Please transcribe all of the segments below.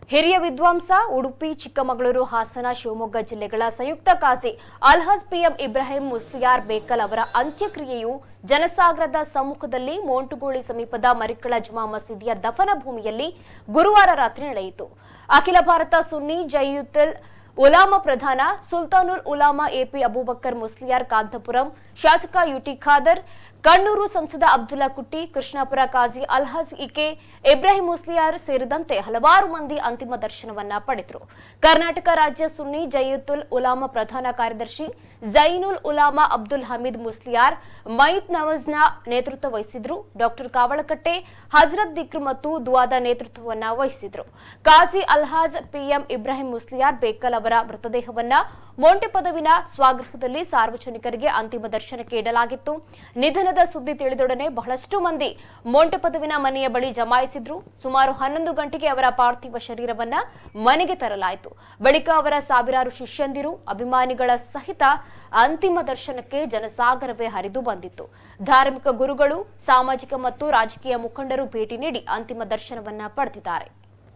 ಹಿರಿಯ ವಿದ್ವಾಂಸ ಉಡುಪಿ ಚಿಕ್ಕಮಗಳೂರು ಹಾಸನ ಶಿವಮೊಗ್ಗ ಜಿಲ್ಲೆಗಳ ಸಂಯುಕ್ತ ಕಾಸಿ ಅಲ್ಹಜ್ ಪಿಎಂ ಇಬ್ರಾಹಿಂ ಮುಸ್ಲಿಯಾರ್ ಬೇಕಲ್ ಅವರ ಅಂತ್ಯಕ್ರಿಯೆಯು ಜನಸಾಗರದ ಸಮ್ಮುಖದಲ್ಲಿ ಮೋಂಟುಗೋಳಿ ಸಮೀಪದ ಮರಿಕಳ ಜುಮಾ ಮಸೀದಿಯ ದಫನ ಭೂಮಿಯಲ್ಲಿ ಗುರುವಾರ ರಾತ್ರಿ ನಡೆಯಿತು ಅಖಿಲ ಭಾರತ ಸುನ್ನಿ ಜೈಯುತ್ತಲ್ ಉಲಾಮಾ ಪ್ರಧಾನ ಸುಲ್ತಾನುಲ್ ಉಲಾಮಾ ಎಪಿ ಅಬೂಬಕ್ಕರ್ ಮುಸ್ಲಿಯಾರ್ ಕಾಂತಪುರಂ ಶಾಸಕ ಯುಟಿ ಖಾದರ್ ಕಣ್ಣೂರು ಸಂಸದ ಅಬ್ದುಲ್ಲಾ ಕುಟ್ಟಿ ಕೃಷ್ಣಾಪುರ ಕಾಜಿ ಅಲ್ಹಜ್ ಇಕೆ ಇಬ್ರಾಹಿಂ ಮುಸ್ಲಿಯಾರ್ ಸೇರಿದಂತೆ ಹಲವಾರು ಮಂದಿ ಅಂತಿಮ ದರ್ಶನವನ್ನ ಪಡೆದರು ಕರ್ನಾಟಕ ರಾಜ್ಯ ಸುನ್ನಿ ಜೈಯುತ್ತುಲ್ ಉಲಾಮಾ ಪ್ರಧಾನ ಕಾರ್ಯದರ್ಶಿ ಜೈನುಲ್ ಉಲಾಮಾ ಅಬ್ದುಲ್ ಹಮೀದ್ ಮುಸ್ಲಿಯಾರ್ ಮೈತ್ ನವಾಜ್ನ ನೇತೃತ್ವ ವಹಿಸಿದ್ರು ಡಾಕ್ಟರ್ ಕಾವಳಕಟ್ಟೆ ಹಜರತ್ ದಿಕ್ರ್ ಮತ್ತು ದುವಾದ ನೇತೃತ್ವವನ್ನ ವಹಿಸಿದ್ರು ಕಾಜಿ ಅಲ್ಹಾಜ್ ಪಿಎಂ ಇಬ್ರಾಹಿಂ ಮುಸ್ಲಿಯಾರ್ ಬೇಕಲ್ ಅವರ ಮೃತದೇಹವನ್ನ ಮೊಂಟೆ ಪದವಿನ ಸ್ವಗೃಹದಲ್ಲಿ ಸಾರ್ವಜನಿಕರಿಗೆ ಅಂತಿಮ ದರ್ಶನಕ್ಕೆ ಇಡಲಾಗಿತ್ತು ನಿಧನದ ಸುದ್ದಿ ತಿಳಿದೊಡನೆ ಬಹಳಷ್ಟು ಮಂದಿ ಮೊಂಟೆ ಪದವಿನ ಮನೆಯ ಬಳಿ ಜಮಾಯಿಸಿದ್ರು ಸುಮಾರು ಹನ್ನೊಂದು ಗಂಟೆಗೆ ಅವರ ಪಾರ್ಥಿವ ಶರೀರವನ್ನ ಮನೆಗೆ ತರಲಾಯಿತು ಬಳಿಕ ಅವರ ಸಾವಿರಾರು ಶಿಷ್ಯಂದಿರು ಅಭಿಮಾನಿಗಳ ಸಹಿತ ಅಂತಿಮ ದರ್ಶನಕ್ಕೆ ಜನಸಾಗರವೇ ಹರಿದು ಬಂದಿತ್ತು ಧಾರ್ಮಿಕ ಗುರುಗಳು ಸಾಮಾಜಿಕ ಮತ್ತು ರಾಜಕೀಯ ಮುಖಂಡರು ಭೇಟಿ ನೀಡಿ ಅಂತಿಮ ದರ್ಶನವನ್ನ ಪಡೆದಿದ್ದಾರೆ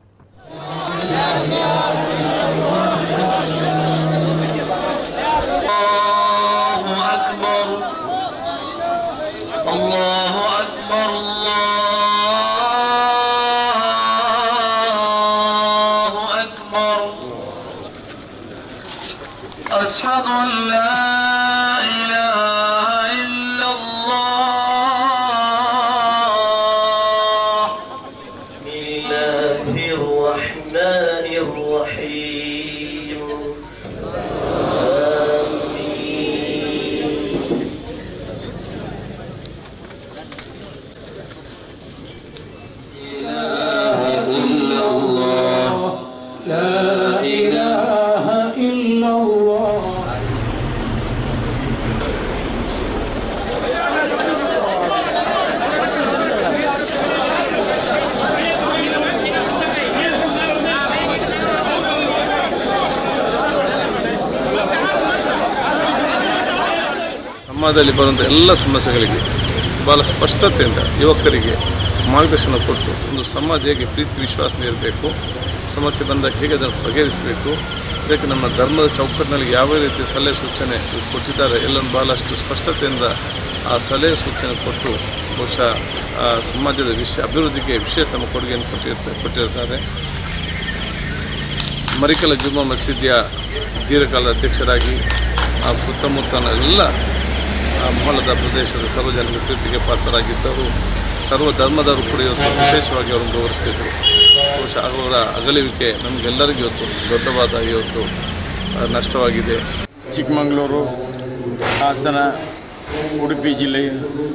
الله أكبر الله أكبر الله أكبر أشهد أن لا إله إلا الله بسم الله الرحمن الرحيم إلا الله لا إله إلا الله ಸಮಾಜದಲ್ಲಿ ಬರುವಂಥ ಎಲ್ಲ ಸಮಸ್ಯೆಗಳಿಗೆ ಭಾಳ ಸ್ಪಷ್ಟತೆಯಿಂದ ಯುವಕರಿಗೆ ಮಾರ್ಗದರ್ಶನ ಕೊಟ್ಟು ಒಂದು ಸಮಾಜ ಹೇಗೆ ಪ್ರೀತಿ ವಿಶ್ವಾಸದಿಂದ ಇರಬೇಕು ಸಮಸ್ಯೆ ಬಂದಾಗ ಹೇಗೆ ಅದನ್ನು ಬಗೆಹರಿಸಬೇಕು ಇದಕ್ಕೆ ನಮ್ಮ ಧರ್ಮದ ಚೌಕಟ್ಟಿನಲ್ಲಿ ಯಾವ ರೀತಿ ಸಲಹೆ ಸೂಚನೆ ಕೊಟ್ಟಿದ್ದಾರೆ ಎಲ್ಲವನ್ನು ಭಾಳಷ್ಟು ಸ್ಪಷ್ಟತೆಯಿಂದ ಆ ಸಲಹೆ ಸೂಚನೆ ಕೊಟ್ಟು ಬಹುಶಃ ಆ ಸಮಾಜದ ವಿಷಯ ಅಭಿವೃದ್ಧಿಗೆ ವಿಶೇಷ ತಮ್ಮ ಕೊಡುಗೆಯನ್ನು ಕೊಟ್ಟಿರ್ತಾರೆ ಕೊಟ್ಟಿರ್ತಾರೆ ಮರಿಕಲ ಜುಮ್ಮಾ ಮಸೀದಿಯ ದೀರ್ಘಕಾಲದ ಅಧ್ಯಕ್ಷರಾಗಿ ಆ ಸುತ್ತಮುತ್ತಲ ಎಲ್ಲ ಆ ಮೊಹಲ್ಲದ ಪ್ರದೇಶದ ಸಾರ್ವಜನಿಕ ಪ್ರೀತಿಗೆ ಪಾತ್ರರಾಗಿದ್ದರು ಸರ್ವ ಧರ್ಮದವರು ಕೂಡ ಇವತ್ತು ವಿಶೇಷವಾಗಿ ಅವರನ್ನು ಗೌರವಿಸ್ತಿದ್ದರು ಬಹುಶಃ ಅವರ ಅಗಲುವಿಕೆ ನಮಗೆಲ್ಲರಿಗೂ ಇವತ್ತು ದೊಡ್ಡವಾದ ಇವತ್ತು ಆ, ನಷ್ಟವಾಗಿದೆ ಚಿಕ್ಕಮಗಳೂರು ಹಾಸನ ಉಡುಪಿ ಜಿಲ್ಲೆಯ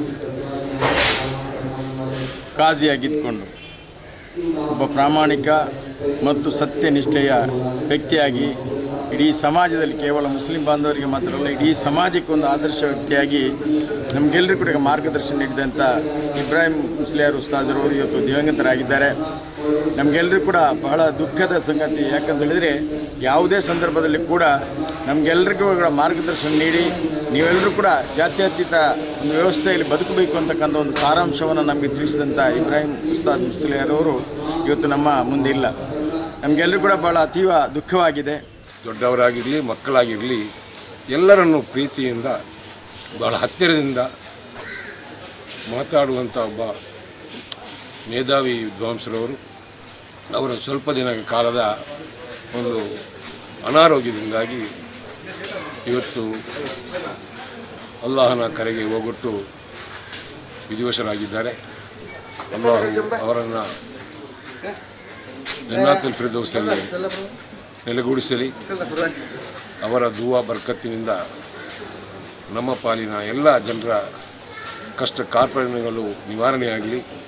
ಕಾಜಿಯಾಗಿದ್ದುಕೊಂಡು ಒಬ್ಬ ಪ್ರಾಮಾಣಿಕ ಮತ್ತು ಸತ್ಯನಿಷ್ಠೆಯ ವ್ಯಕ್ತಿಯಾಗಿ ಇಡೀ ಸಮಾಜದಲ್ಲಿ ಕೇವಲ ಮುಸ್ಲಿಂ ಬಾಂಧವರಿಗೆ ಮಾತ್ರ ಅಲ್ಲ ಇಡೀ ಸಮಾಜಕ್ಕೆ ಒಂದು ಆದರ್ಶ ವ್ಯಕ್ತಿಯಾಗಿ ನಮಗೆಲ್ಲರಿಗೂ ಕೂಡ ಮಾರ್ಗದರ್ಶನ ನೀಡಿದಂಥ ಇಬ್ರಾಹಿಂ ಮುಸ್ಲಿಯಾರ್ ಉಸ್ತಾದರು ಇವತ್ತು ದಿವಂಗತರಾಗಿದ್ದಾರೆ ನಮಗೆಲ್ಲರೂ ಕೂಡ ಬಹಳ ದುಃಖದ ಸಂಗತಿ ಯಾಕಂತ ಹೇಳಿದರೆ ಯಾವುದೇ ಸಂದರ್ಭದಲ್ಲಿ ಕೂಡ ನಮಗೆಲ್ಲರಿಗೂ ಕೂಡ ಮಾರ್ಗದರ್ಶನ ನೀಡಿ ನೀವೆಲ್ಲರೂ ಕೂಡ ಜಾತ್ಯತೀತ ಒಂದು ವ್ಯವಸ್ಥೆಯಲ್ಲಿ ಬದುಕಬೇಕು ಅಂತಕ್ಕಂಥ ಒಂದು ಸಾರಾಂಶವನ್ನು ನಮಗೆ ತಿಳಿಸಿದಂಥ ಇಬ್ರಾಹಿಂ ಉಸ್ತಾದ್ ಮುಸ್ಲಿಯಾರ್ ಅವರು ಇವತ್ತು ನಮ್ಮ ಮುಂದೆ ಇಲ್ಲ ನಮಗೆಲ್ಲರೂ ಕೂಡ ಭಾಳ ಅತೀವ ದುಃಖವಾಗಿದೆ ದೊಡ್ಡವರಾಗಿರಲಿ ಮಕ್ಕಳಾಗಿರಲಿ ಎಲ್ಲರನ್ನು ಪ್ರೀತಿಯಿಂದ ಭಾಳ ಹತ್ತಿರದಿಂದ ಮಾತಾಡುವಂಥ ಒಬ್ಬ ಮೇಧಾವಿ ವಿದ್ವಾಂಸರವರು ಅವರ ಸ್ವಲ್ಪ ದಿನ ಕಾಲದ ಒಂದು ಅನಾರೋಗ್ಯದಿಂದಾಗಿ ಇವತ್ತು ಅಲ್ಲಾಹನ ಕರೆಗೆ ಹೋಗೊಟ್ಟು ವಿಧಿವಶರಾಗಿದ್ದಾರೆ ಅಲ್ಲಾಹು ಅವರನ್ನು ಜನ್ನಾತುಲ್ ಫಿರ್ದೌಸಲ್ಲಿ ನೆಲೆಗೂಡಿಸಲಿ ಅವರ ದುವಾ ಬರ್ಕತ್ತಿನಿಂದ ನಮ್ಮ ಪಾಲಿನ ಎಲ್ಲ ಜನರ ಕಷ್ಟ ಕಾರ್ಪಣ್ಯಗಳು ನಿವಾರಣೆಯಾಗಲಿ